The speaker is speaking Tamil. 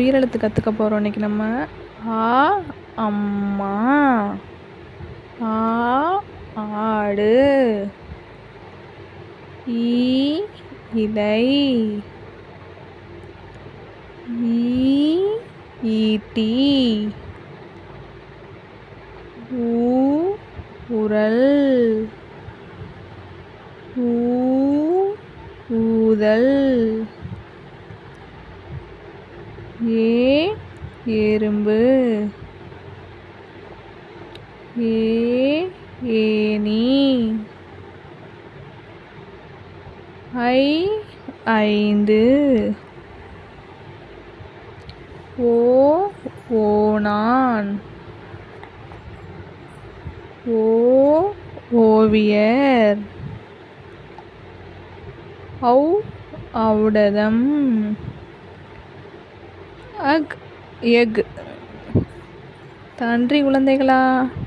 உயிரெழுத்து கற்றுக்க போகிறோம் இன்னைக்கு நம்ம ஆ அம்மா ஆ ஆடு ஈ இலை ஈ ஈட்டி ஊ உரல் ஊ ஊதல் ஏ எறும்பு ஏ ஏனி ஐ ஐந்து ஓ ஓணான் ஓ ஓவியர் ஔ ஔடதம் அக் எக் நன்றி குழந்தைகளா